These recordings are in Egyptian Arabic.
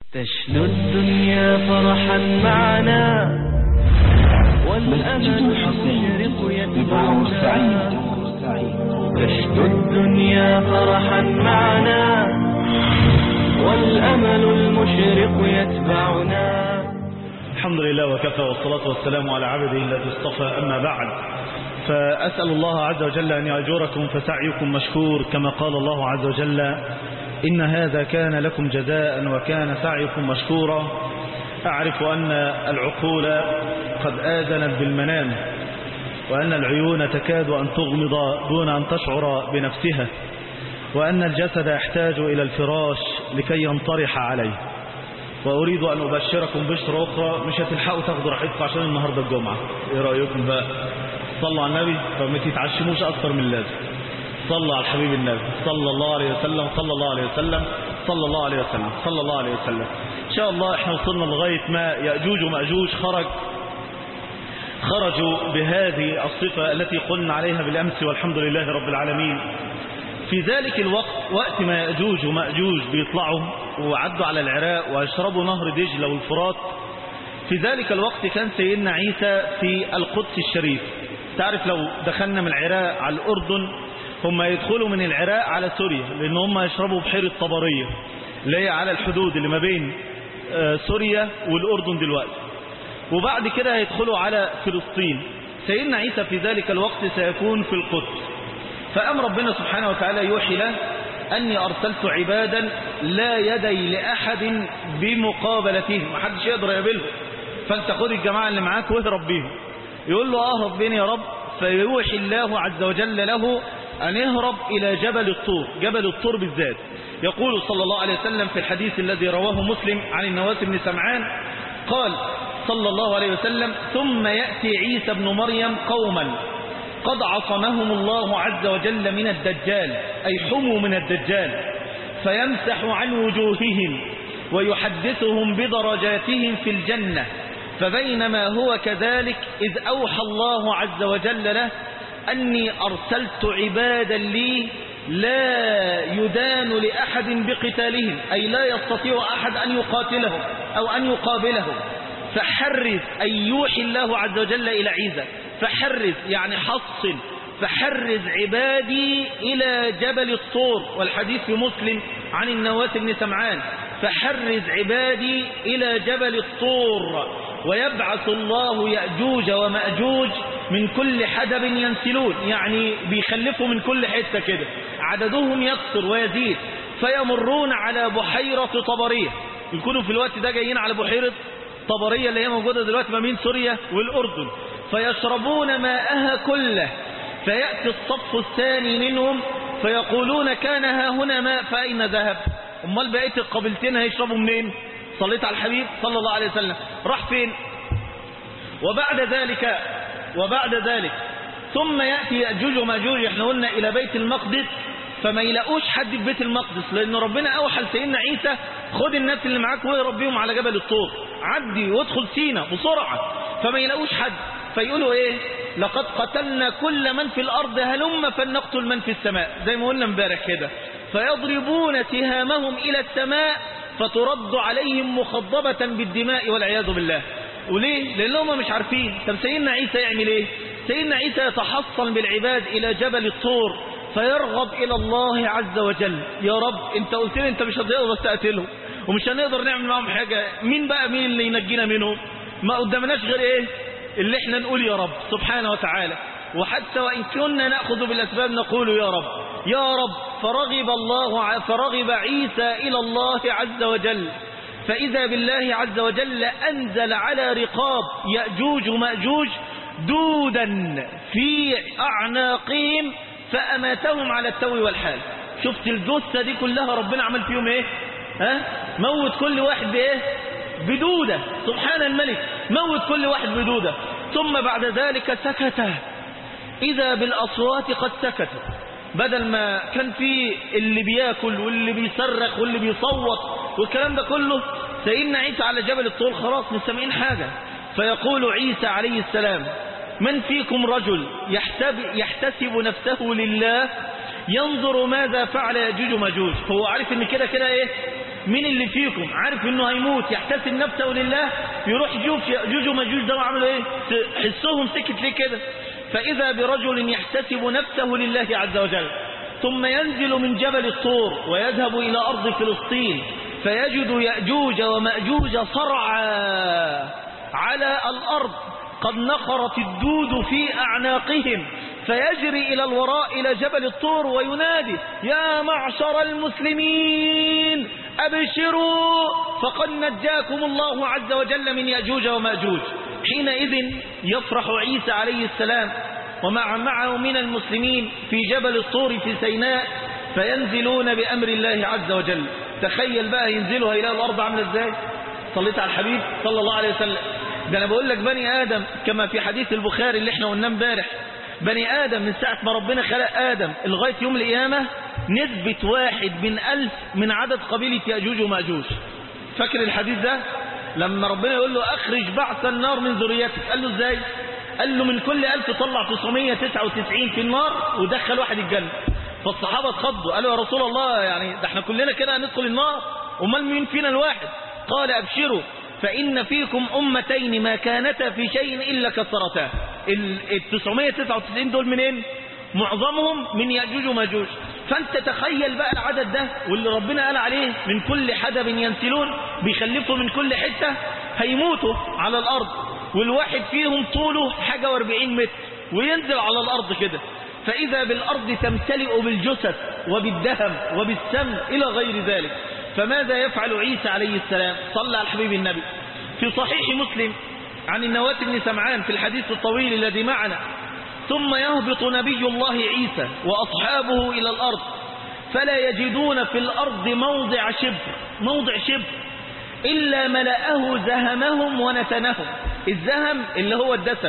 تشنو الدنيا فرحا معنا والأمل المشرق يتبعنا تشنو الدنيا فرحا معنا والأمل المشرق يتبعنا الحمد لله وكفى والصلاة والسلام على عبده الذي اصطفى أما بعد فأسأل الله عز وجل أن يأجركم فسعيكم مشكور كما قال الله عز وجل إن هذا كان لكم جزاء وكان سعيكم مشكورا أعرف أن العقول قد آذنت بالمنام وأن العيون تكاد أن تغمض دون أن تشعر بنفسها وأن الجسد يحتاج إلى الفراش لكي ينطرح عليه وأريد أن أبشركم بشرة أخرى مش هتلحقوا تاخدوا راحتكم عشان النهاردة الجمعة إيه رأيكم بقى صلوا على النبي فما تتعشموش أكتر من اللازم صلوا على الحبيب النبي صلى الله عليه وسلم صلى الله عليه وسلم صلى الله عليه وسلم صلى الله عليه وسلم إن شاء الله احنا وصلنا لغاية ما يأجوج ومأجوج خرج خرجوا بهذه الصفة التي قلنا عليها بالأمس والحمد لله رب العالمين في ذلك الوقت وقت ما يأجوج ومأجوج بيطلعوا وعدوا على العراق ويشربوا نهر دجلة والفرات في ذلك الوقت كان سيدنا عيسى في القدس الشريف تعرف لو دخلنا من العراق على الأردن هم يدخلوا من العراق على سوريا لأن هم يشربوا بحيرة طبرية اللي هي على الحدود اللي ما بين سوريا والأردن دلوقتي وبعد كده هيدخلوا على فلسطين سيدنا عيسى في ذلك الوقت سيكون في القدس فأم ربنا سبحانه وتعالى يوحي له أني أرسلت عبادا لا يدي لأحد بمقابلتهم ما حدش يقدر يقابلهم فأنت خد الجماعة اللي معاك واهرب بيهم يقول له أهرب بيني يا رب فيوحي الله عز وجل له أن يهرب إلى جبل الطور جبل الطور بالذات يقول صلى الله عليه وسلم في الحديث الذي رواه مسلم عن النواس بن سمعان قال صلى الله عليه وسلم ثم يأتي عيسى بن مريم قوما قد عصمهم الله عز وجل من الدجال أي حموا من الدجال فيمسح عن وجوههم ويحدثهم بدرجاتهم في الجنة فبينما هو كذلك إذ أوحى الله عز وجل له أني أرسلت عبادا لي لا يدان لأحد بقتالهم أي لا يستطيع أحد أن يقاتلهم أو أن يقابلهم فحرز أن يوحي الله عز وجل إلى عيسى فحرز يعني حصن فحرز عبادي إلى جبل الطور والحديث في مسلم عن النواة بن سمعان فحرز عبادي إلى جبل الطور ويبعث الله يأجوج ومأجوج من كل حدب ينسلون يعني بيخلفوا من كل حتة كده عددهم يكثر ويزيد فيمرون على بحيرة طبرية يكونوا في الوقت ده جايين على بحيرة طبرية اللي هي موجودة دلوقتي ما بين سوريا والأردن فيشربون ماءها كله فيأتي الصف الثاني منهم فيقولون كان ها هنا ماء فأين ذهب امال بقية القبيلتين هيشربوا منين صليت على الحبيب صلى الله عليه وسلم راح فين وبعد ذلك وبعد ذلك ثم يأتي يأجوج وماجوج احنا قلنا إلى بيت المقدس فما يلاقوش حد في بيت المقدس لأن ربنا أوحى لسيدنا عيسى خد الناس اللي معاك واهرب بيهم على جبل الطور عدي وادخل سينا بسرعة فما يلاقوش حد فيقولوا ايه لقد قتلنا كل من في الأرض هلم فلنقتل من في السماء زي ما قلنا امبارح كده فيضربون سهامهم إلى السماء فترد عليهم مخضبة بالدماء والعياذ بالله وليه لأنهم مش عارفين طب سيدنا عيسى يعمل ايه سيدنا عيسى يتحصن بالعباد إلى جبل الطور فيرغب إلى الله عز وجل يا رب انت قلت لي انت مش هتقدر تقتلهم ومش هنقدر نعمل معهم حاجة مين بقى مين اللي ينجينا منهم ما قدامناش غير ايه اللي احنا نقول يا رب سبحانه وتعالى وحتى وإن كنا نأخذ بالأسباب نقول يا رب يا رب فرغب الله فرغب عيسى إلى الله عز وجل فإذا بالله عز وجل أنزل على رقاب يأجوج ومأجوج دودا في أعناقهم فأماتهم على التو والحال شفت الجثة دي كلها ربنا عمل فيهم ايه ها موت كل واحد بايه بدودة سبحان الملك موت كل واحد بدودة ثم بعد ذلك سكت إذا بالأصوات قد سكت بدل ما كان في اللي بياكل واللي بيصرخ واللي بيصوت والكلام ده كله سيدنا عيسى على جبل الطول خلاص مش سامعين حاجة فيقول عيسى عليه السلام من فيكم رجل يحتب يحتسب نفسه لله ينظر ماذا فعل يجوج وماجوج هو عارف ان كده كده ايه مين اللي فيكم عارف انه هيموت يحتسب نفسه لله يروح يشوف يأجوج ومأجوج ده عملوا ايه تحسهم سكت ليه كده فإذا برجل يحتسب نفسه لله عز وجل ثم ينزل من جبل الطور ويذهب إلى أرض فلسطين فيجد يأجوج ومأجوج صرعى على الأرض قد نخرت الدود في أعناقهم فيجري إلى الوراء إلى جبل الطور وينادي يا معشر المسلمين أبشروا فقد نجاكم الله عز وجل من يأجوج ومأجوج حينئذ يفرح عيسى عليه السلام ومع معه من المسلمين في جبل الطور في سيناء فينزلون بأمر الله عز وجل تخيل بقى ينزلوا هيلاقوا الأرض عاملة ازاي صليت على الحبيب صلى الله عليه وسلم ده انا بقول لك بني آدم كما في حديث البخاري اللي احنا قلناه امبارح بني آدم من ساعة ما ربنا خلق آدم لغاية يوم القيامة نسبة واحد من ألف من عدد قبيلة يأجوج ومأجوج فاكر الحديث ده لما ربنا يقول له أخرج بعث النار من ذريتك قال له ازاي قال له من كل ألف طلع 999 في النار ودخل واحد الجنة فالصحابة اتخضوا قالوا يا رسول الله يعني ده احنا كلنا كده هندخل النار امال مين فينا الواحد قال أبشروا فإن فيكم أمتين ما كانتا في شيء إلا كسرتاه ال 999 دول منين معظمهم من يأجوج وماجوج فأنت تخيل بقى العدد ده واللي ربنا قال عليه من كل حدب ينسلون بيخلفوا من كل حتة هيموتوا على الأرض والواحد فيهم طوله حاجة واربعين متر وينزل على الأرض كده فإذا بالأرض تمتلئ بالجثث وبالدهم وبالسم إلى غير ذلك فماذا يفعل عيسى عليه السلام صلى على الحبيب النبي في صحيح مسلم عن النواة بن سمعان في الحديث الطويل الذي معنا ثم يهبط نبي الله عيسى وأصحابه إلى الأرض فلا يجدون في الأرض موضع شبر موضع شبر إلا ملأه زهمهم ونتنهم الزهم اللي هو الدسم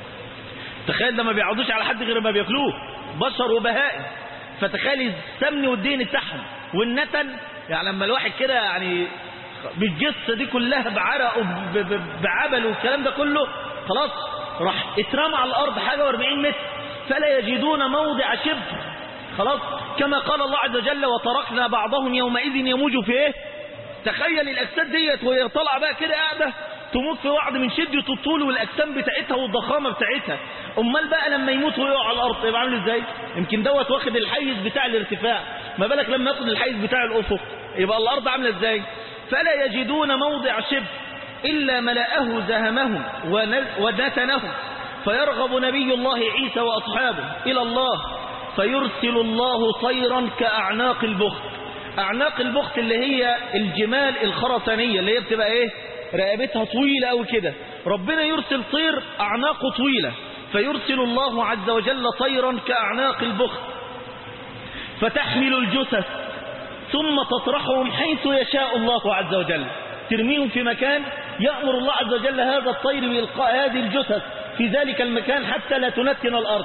تخيل ده ما بيعضوش على حد غير ما بياكلوه بشر وبهائم فتخيل السمن والدين بتاعهم والنتن يعني لما الواحد كده يعني بالجثة دي كلها بعرق وبعبل والكلام ده كله خلاص راح اترمى على الأرض حاجة و40 متر فلا يجدون موضع شبر خلاص كما قال الله عز وجل وتركنا بعضهم يومئذ يموج في ايه تخيل الأجساد ديت وهي طالعه بقى كده قاعدة تموت في بعض من شدة الطول والأجسام بتاعتها والضخامة بتاعتها أمال بقى لما يموت ويقع على الأرض يبقى عامل ازاي يمكن دوت واخد الحيز بتاع الارتفاع ما بالك لما ياخد الحيز بتاع الأفق يبقى الأرض عاملة ازاي فلا يجدون موضع شبر إلا ملأه زهمهم ونتنهم فيرغب نبي الله عيسى وأصحابه إلى الله فيرسل الله طيرا كأعناق البخت أعناق البخت اللي هي الجمال الخرسانية اللي هي بتبقى إيه رقبتها طويلة أو كده ربنا يرسل طير أعناقه طويلة فيرسل الله عز وجل طيرا كأعناق البخت فتحمل الجثث ثم تطرحهم حيث يشاء الله عز وجل ترميهم في مكان يأمر الله عز وجل هذا الطير بإلقاء هذه الجثث في ذلك المكان حتى لا تنتن الأرض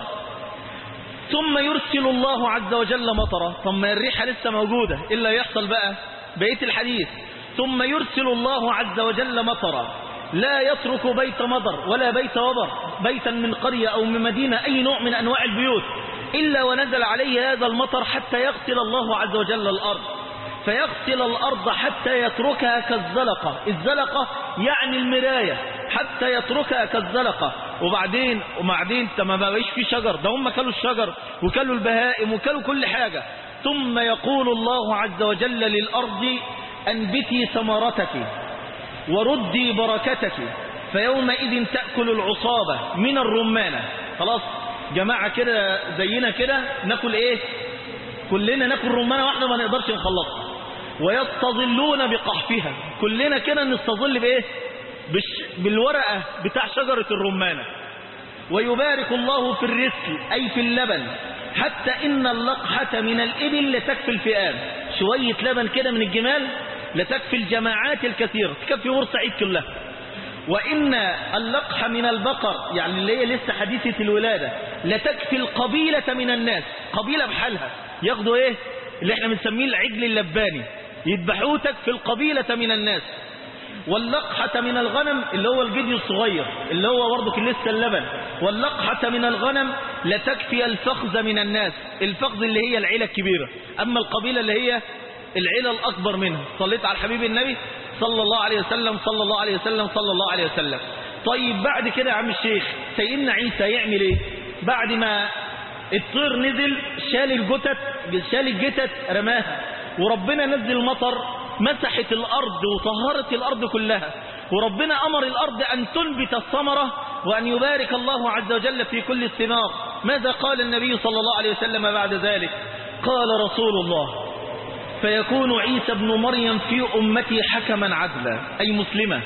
ثم يرسل الله عز وجل مطرا ثم الريحة لسه موجودة إلا يحصل بقى بقية الحديث ثم يرسل الله عز وجل مطرا لا يترك بيت مطر ولا بيت وبر بيتا من قرية أو من مدينة أي نوع من أنواع البيوت إلا ونزل عليه هذا المطر حتى يغسل الله عز وجل الأرض فيغسل الأرض حتى يتركها كالزلقة الزلقة يعني المراية حتى يتركها كالزلقة وبعدين وبعدين ما بقاش في شجر ده هم كلوا الشجر وكلوا البهائم وكلوا كل حاجة ثم يقول الله عز وجل للأرض أنبتي ثمرتك وردي بركتك فيومئذ تأكل العصابة من الرمانة خلاص جماعة كده زينا كده ناكل ايه كلنا ناكل رمانة واحدة ما نقدرش نخلصها ويستظلون بقحفها كلنا كده نستظل بايه بش بالورقة بتاع شجرة الرمانة ويبارك الله في الرزق أي في اللبن حتى إن اللقحة من الإبل لتكفي الفئام شوية لبن كده من الجمال لتكفي الجماعات الكثيرة تكفي بورسعيد كلها وإن اللقح من البقر يعني اللي هي لسه حديثة الولادة لتكفي القبيلة من الناس قبيلة بحالها ياخدوا ايه اللي احنا بنسميه العجل اللباني يذبحوه تكفي القبيلة من الناس واللقحة من الغنم اللي هو الجدي الصغير اللي هو برضك لسه اللبن واللقحة من الغنم لتكفي الفخذ من الناس الفخذ اللي هي العيلة الكبيرة أما القبيلة اللي هي العلل الأكبر منها صليت على الحبيب النبي صلى الله عليه وسلم صلى الله عليه وسلم صلى الله عليه وسلم طيب بعد كده يا عم الشيخ سيدنا عيسى يعمل ايه بعد ما الطير نزل شال الجتت شال الجتت رماها وربنا نزل المطر مسحت الأرض وطهرت الأرض كلها وربنا أمر الأرض أن تنبت الثمرة وأن يبارك الله عز وجل في كل الثمار ماذا قال النبي صلى الله عليه وسلم بعد ذلك قال رسول الله فيكون عيسى ابن مريم في أمتي حكما عدلا أي مسلمة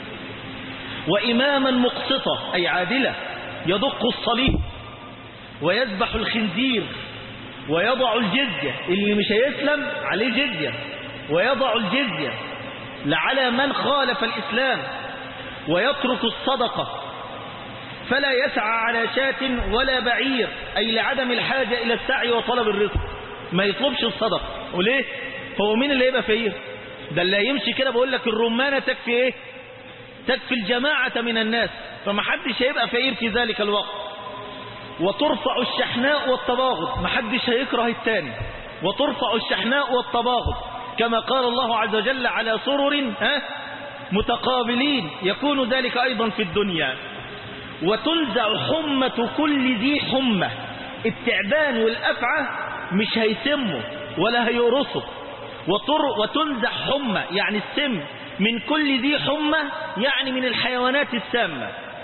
وإماما مقسطة أي عادلة يدق الصليب ويذبح الخنزير ويضع الجزية اللي مش هيسلم عليه جزية ويضع الجزية لعلى من خالف الإسلام ويترك الصدقة فلا يسعى على شاة ولا بعير أي لعدم الحاجة إلى السعي وطلب الرزق ما يطلبش الصدقة وليه هو مين اللي يبقى فقير ده اللي يمشي كده بقول لك الرمانة تكفي ايه تكفي الجماعة من الناس فما حدش هيبقى فقير في ذلك الوقت وترفع الشحناء والتباغض ما حدش هيكره التاني وترفع الشحناء والتباغض كما قال الله عز وجل على سرر ها متقابلين يكون ذلك أيضا في الدنيا وتنزع حمة كل ذي حمة التعبان والأفعى مش هيسموا ولا هيورثوا وتر وتنزع حمة يعني السم من كل ذي حمة يعني من الحيوانات السامة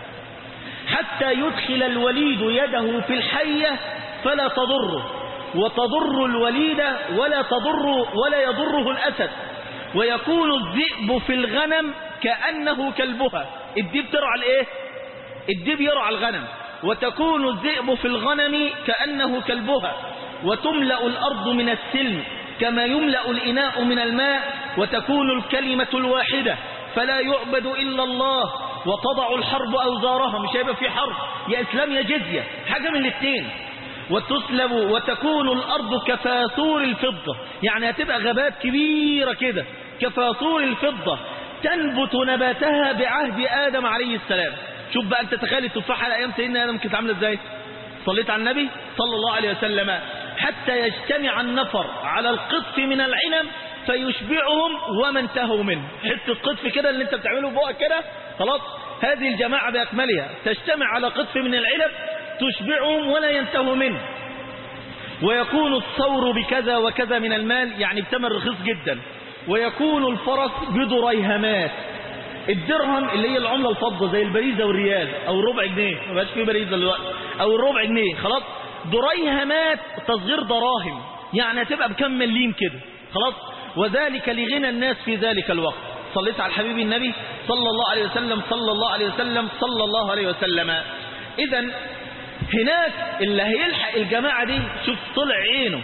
حتى يدخل الوليد يده في الحية فلا تضره وتضر الوليد ولا تضر ولا يضره الأسد ويكون الذئب في الغنم كأنه كلبها الديب ترعى الايه الديب يرعى الغنم وتكون الذئب في الغنم كأنه كلبها وتملأ الأرض من السلم كما يملأ الإناء من الماء وتكون الكلمة الواحدة فلا يعبد إلا الله وتضع الحرب أوزارها مش هيبقى في حرب يا إسلام يا جزية حاجة من الاثنين وتسلب وتكون الأرض كفاثور الفضة يعني هتبقى غابات كبيرة كده كفاثور الفضة تنبت نباتها بعهد آدم عليه السلام شوف بقى أنت تخيل التفاحة على أيام سيدنا آدم كانت عاملة إزاي صليت على النبي صلى الله عليه وسلم حتى يجتمع النفر على القطف من العنب فيشبعهم وما انتهوا منه حتة قطف كده اللي انت بتعمله بقك كده خلاص هذه الجماعة بأكملها تجتمع على قطف من العنب تشبعهم ولا ينتهوا منه ويكون الثور بكذا وكذا من المال يعني بثمن رخيص جدا ويكون الفرس بدريهمات الدرهم اللي هي العملة الفضة زي البريزة والريال او الربع جنيه ما بقاش فيه بريزة دلوقتي او الربع جنيه خلاص دريهمات تصغير دراهم يعني هتبقى بكم مليم كده خلاص وذلك لغنى الناس في ذلك الوقت صليت على الحبيب النبي صلى الله عليه وسلم صلى الله عليه وسلم صلى الله عليه وسلم اذا هناك اللي هيلحق الجماعة دي شوف طلع عينه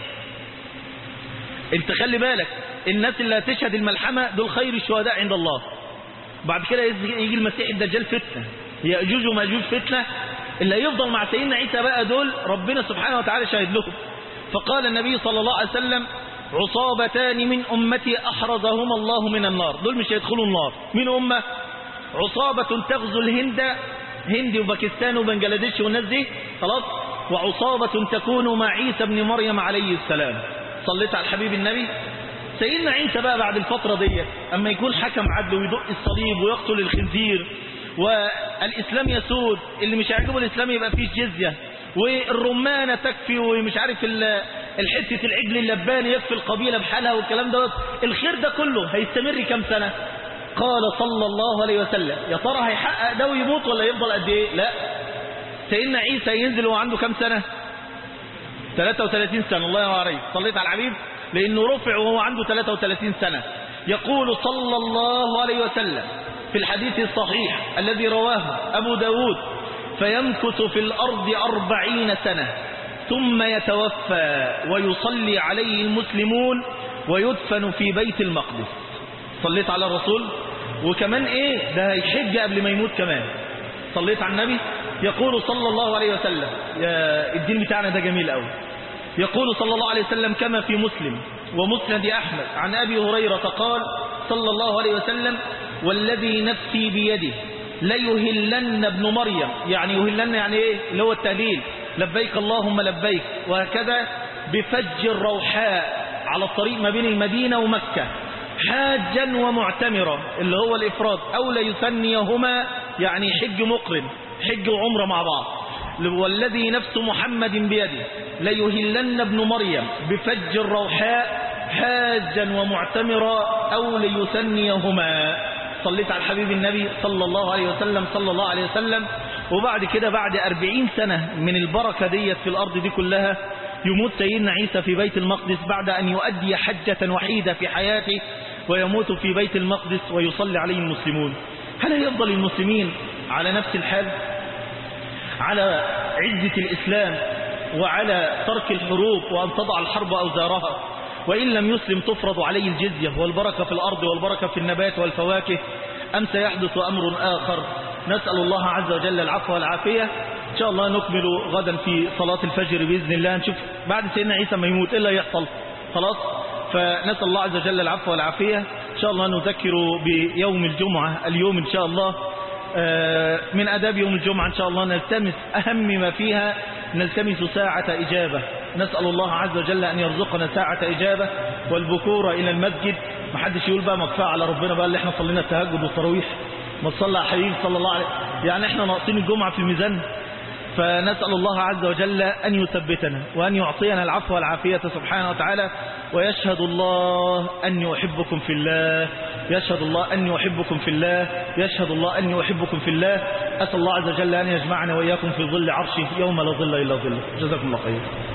انت خلي بالك الناس اللي هتشهد الملحمة دول خير الشهداء عند الله بعد كده يجي المسيح الدجال فتنة يأجوج ومأجوج فتنة اللي هيفضل مع سيدنا عيسى بقى دول ربنا سبحانه وتعالى شاهد لهم فقال النبي صلى الله عليه وسلم عصابتان من أمتي أحرزهما الله من النار دول مش هيدخلوا النار من أمة عصابة تغزو الهند هند وباكستان وبنجلاديش والناس دي خلاص وعصابة تكون مع عيسى ابن مريم عليه السلام صليت على الحبيب النبي سيدنا عيسى بقى بعد الفترة دي أما يكون حكم عدل ويدق الصليب ويقتل الخنزير والإسلام يسود اللي مش عاجبه الإسلام يبقى فيه جزية والرمانة تكفي ومش عارف الحتة العجل اللباني يكفي القبيلة بحالها والكلام ده الخير ده كله هيستمر كم سنة قال صلى الله عليه وسلم يا ترى هيحقق ده ويموت ولا يفضل قد ايه لا سيدنا عيسى ينزل وهو عنده كم سنة 33 سنة الله ينور عليك صليت على الحبيب لأنه رفع وهو عنده 33 سنة يقول صلى الله عليه وسلم في الحديث الصحيح الذي رواه أبو داود فيمكث في الأرض أربعين سنة ثم يتوفى ويصلي عليه المسلمون ويدفن في بيت المقدس صليت على الرسول وكمان ايه ده هيحج قبل ما يموت كمان صليت على النبي يقول صلى الله عليه وسلم يا الدين بتاعنا ده جميل قوي يقول صلى الله عليه وسلم كما في مسلم ومسند أحمد عن أبي هريرة قال صلى الله عليه وسلم والذي نفسي بيده ليهلن ابن مريم يعني يهلن يعني ايه اللي هو التهليل لبيك اللهم لبيك وهكذا بفج الروحاء على الطريق ما بين المدينة ومكة حاجا ومعتمرا اللي هو الإفراد أو ليثنيهما يعني حج مقرن حج وعمرة مع بعض والذي نفس محمد بيده ليهلن ابن مريم بفج الروحاء حاجا ومعتمرا أو ليثنيهما صليت على الحبيب النبي صلى الله عليه وسلم صلى الله عليه وسلم وبعد كده بعد أربعين سنة من البركة ديت في الأرض دي كلها يموت سيدنا عيسى في بيت المقدس بعد أن يؤدي حجة وحيدة في حياته ويموت في بيت المقدس ويصلي عليه المسلمون هل يفضل المسلمين على نفس الحال على عزة الإسلام وعلى ترك الحروب وأن تضع الحرب أوزارها وإن لم يسلم تفرض عليه الجزية والبركة في الأرض والبركة في النبات والفواكه أم سيحدث أمر آخر نسأل الله عز وجل العفو والعافية إن شاء الله نكمل غدا في صلاة الفجر بإذن الله نشوف بعد سيدنا عيسى ما يموت إيه اللي يحصل خلاص فنسأل الله عز وجل العفو والعافية إن شاء الله نذكر بيوم الجمعة اليوم إن شاء الله من أداب يوم الجمعة إن شاء الله نلتمس أهم ما فيها نلتمس ساعة إجابة نسأل الله عز وجل أن يرزقنا ساعة إجابة والبكور إلى المسجد ما حدش يقول بقى مكفاء على ربنا بقى اللي احنا صلينا التهجد والتراويح ما تصلى على حبيبي صلى الله عليه يعني احنا ناقصين الجمعة في الميزان فنسأل الله عز وجل أن يثبتنا وأن يعطينا العفو والعافية سبحانه وتعالى ويشهد الله أن يحبكم في الله يشهد الله أن يحبكم في الله يشهد الله أن يحبكم في الله أسأل الله عز وجل أن يجمعنا وإياكم في ظل عرشه يوم لا ظل إلا ظله جزاكم الله خير